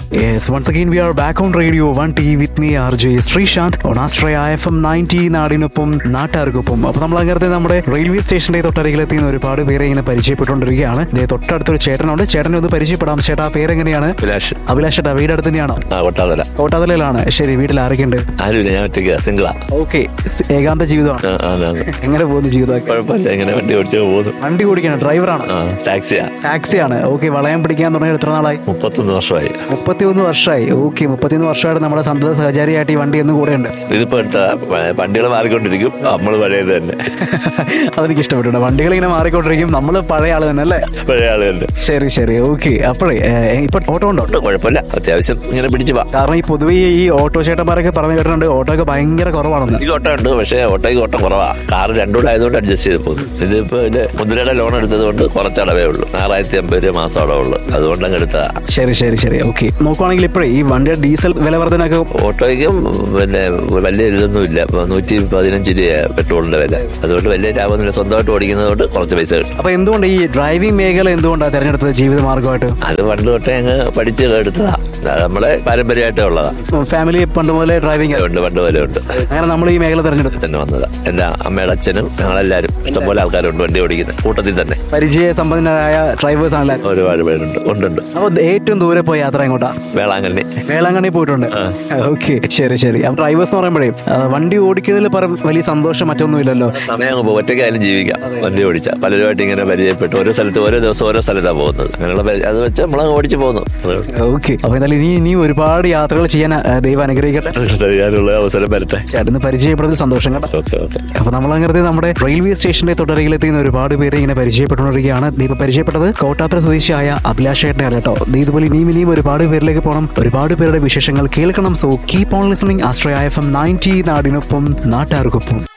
Yes, once again we are back on Radio 1T with me RJ Sreesanth on Astraya FM 90 നാടിനൊപ്പം നാട്ടുകാർക്കൊപ്പം അപ്പോൾ നമ്മൾ അങ്ങനത്തെ നമ്മുടെ റെയിൽവേ സ്റ്റേഷന്റെ തൊട്ടരികിലെത്തിയുന്ന ഒരുപാട് പേരെ ഇങ്ങനെ പരിചയപ്പെട്ടുകൊണ്ടിരിക്കുകയാണ് ദേ തൊട്ടടുത്തൊരു ചേട്ടനുണ്ട് ചേട്ടനെ ഒന്ന് പരിചയപ്പെടാം ചേട്ടാ ആ പേരെങ്ങനെയാണ് അഭിലാഷ് അഭിലാഷ് ചേട്ടാ വീട് അടുത്ത് തന്നെയാണോ ആ കൊട്ടാതല കോട്ടാതലയിലാണ് ശരി വീട്ടിൽ ആരൊക്കെയുണ്ട് ആരുമില്ല ഞാൻ ഒറ്റയ്ക്ക് സിംഗിളാ ഓക്കെ ഏകാന്ത ജീവിതമാണ് ആ, ആ, ആ. എങ്ങനെ പോകുന്നു ജീവിതമൊക്കെ കുഴപ്പമില്ല ഇങ്ങനെ വണ്ടി ഓടിച്ചു പോകുന്നു വണ്ടി ഓടിക്കണം ഡ്രൈവറാണ് ആ ടാക്സിയാ ടാക്സിയാണ് ഓക്കെ വളയം പിടിക്കാൻ തുടങ്ങിയ എത്ര നാളായി മുപ്പത്തൊന്ന് വർഷമായി മുപ്പത്തിയൊന്ന് വർഷമായി ഓക്കെ മുപ്പത്തിയൊന്ന് വർഷമായിട്ട് നമ്മുടെ സന്തത സഹചാരിയായിട്ട് ഈ വണ്ടി എന്ന് കൂടെയുണ്ട് ഇതിപ്പോ എടുത്ത വണ്ടികൾ മാറിക്കൊണ്ടിരിക്കും നമ്മൾ പഴയത് തന്നെ അതെനിക്ക് ഇഷ്ടപ്പെട്ടുണ്ട് വണ്ടികൾ ഇങ്ങനെ മാറിക്കൊണ്ടിരിക്കും നമ്മൾ പഴയ ആള് തന്നെ അല്ലേ പഴയ ആള് തന്നെ ശരി ശരി ഓക്കെ അപ്പോഴേ ഏഹ്, ഇപ്പൊ ഓട്ടോ ഉണ്ടോ ഉണ്ട്, കുഴപ്പമില്ല അത്യാവശ്യം ഇങ്ങനെ പിടിച്ചു പോവാം കാരണം ഈ പൊതുവെ ഈ ഓട്ടോ ചേട്ടന്മാരൊക്കെ പറഞ്ഞു കേട്ടിട്ടുണ്ട് ഓട്ടോ ഒക്കെ ഭയങ്കര കുറവാണെന്ന് ഈ ഓട്ടം ഉണ്ട് പക്ഷേ ഓട്ടോയ്ക്ക് ഓട്ടം കുറവാ കാർ രണ്ടുകൂടെ ആയതുകൊണ്ട് അഡ്ജസ്റ്റ് ചെയ്ത് പോകുന്നു ഇതിപ്പോ ഇത് മുദ്രയുടെ ലോൺ എടുത്തത് കൊണ്ട് കുറച്ച് അടവേ ഉള്ളൂ ആറായിരത്തി അമ്പത് രൂപ മാസം അടവുള്ളൂ അതുകൊണ്ട് അങ്ങ് എടുത്തതാ ശരി ശരി ശരി ഓക്കെ നോക്കുവാണെങ്കിൽ ഇപ്പോഴേ ഈ വണ്ടിയുടെ ഡീസൽ വില വർധനൊക്കെ ഓട്ടോയ്ക്കും പിന്നെ വലിയ ഇതൊന്നുമില്ല ഇപ്പൊ നൂറ്റി പതിനഞ്ച് രൂപ പെട്രോളിന്റെ വില അതുകൊണ്ട് വലിയ ലാഭമൊന്നുമില്ല സ്വന്തമായിട്ട് ഓടിക്കുന്നത് കൊണ്ട് കുറച്ച് പൈസ കിട്ടും അപ്പൊ എന്തുകൊണ്ട് ഈ ഡ്രൈവിംഗ് മേഖല എന്തുകൊണ്ടാണ് തെരഞ്ഞെടുത്തത് ജീവിത മാർഗമായിട്ട് അത് പണ്ട് തൊട്ടേ അങ്ങ് പഠിച്ച് എടുത്തതാ അത് നമ്മളെ പാരമ്പര്യമായിട്ട് ഉള്ളതാ ഫാമിലി പണ്ട് മുതലേ ഡ്രൈവിംഗ് ഉണ്ട് പണ്ട് പോലെ ഉണ്ട് അങ്ങനെ നമ്മൾ ഈ മേഖല തെരഞ്ഞെടുത്തു തന്നെ വന്നതാ എന്റെ അമ്മയുടെ അച്ഛനും ഞങ്ങളെല്ലാരും ഇഷ്ടംപോലെ ആൾക്കാരുണ്ട് വണ്ടി ഓടിക്കുന്നത് കൂട്ടത്തിൽ തന്നെ പരിചയ സമ്പന്നരായ ഡ്രൈവേഴ്സ് ആണല്ലേ ഒരുപാട് പേരുണ്ട് ഉണ്ടുണ്ട് അപ്പൊ ഏറ്റവും ദൂരെ പോയ യാത്ര എങ്ങോട്ടാ വേളാങ്കണ്ണി വേളാങ്കണ്ണി പോയിട്ടുണ്ട് ഓക്കെ ശരി ശരി അപ്പൊ ഡ്രൈവേഴ്സ് എന്ന് പറയുമ്പോഴേ ആ, വണ്ടി ഓടിക്കുന്നതിൽ പറ വലിയ സന്തോഷം മറ്റൊന്നുമില്ലല്ലോ സമയം അങ്ങ് പോകും ഒറ്റയ്ക്കായാലും ജീവിക്കാം വണ്ടി ഓടിച്ച പലരുമായിട്ട് ഇങ്ങനെ പരിചയപ്പെട്ട് ഓരോ സ്ഥലത്ത് ഓരോ ദിവസം ഓരോ സ്ഥലത്താണ് പോകുന്നത് അങ്ങനെയുള്ള പരി- അത് വെച്ച് നമ്മളങ്ങ് ഓടിച്ചു പോകുന്നു അത്രേ ഉള്ളൂ. ഓക്കെ അപ്പൊ എന്തായാലും ഇനി ഇനി ഒരുപാട് യാത്രകൾ ചെയ്യാൻ ആ, ദൈവം അനുഗ്രഹിക്കട്ടെ ചെയ്യാനുള്ള അവസരം വരട്ടെ ചേട്ടന് പരിചയപ്പെടുന്നതിൽ സന്തോഷം കേട്ടോ ഓക്കെ ഓക്കെ അപ്പൊ നമ്മൾ അങ്ങനെ നമ്മുടെ റെയിൽവേ സ്റ്റേഷന്റെ തൊട്ടരികിലെത്തിയുന്ന ഒരുപാട് പേരെ ഇങ്ങനെ പരിചയപ്പെട്ടുകൊണ്ടിരിക്കുകയാണ് ദീപ പരിചയപ്പെട്ടത് കോട്ടാത്ര സ്വദേശിയായ അഭിലാഷ് ചേട്ടനെയാണ് കേട്ടോ ദേ ഇതുപോലെ ഇനിയും ഇനിയും ഒരുപാട് പേരിലേക്ക് പോകണം ഒരുപാട് പേരുടെ വിശേഷങ്ങൾ കേൾക്കണം so keep on listening Ashraya FM ninety നയൻറ്റി നാടിനൊപ്പം നാട്ടുകാർക്കൊപ്പം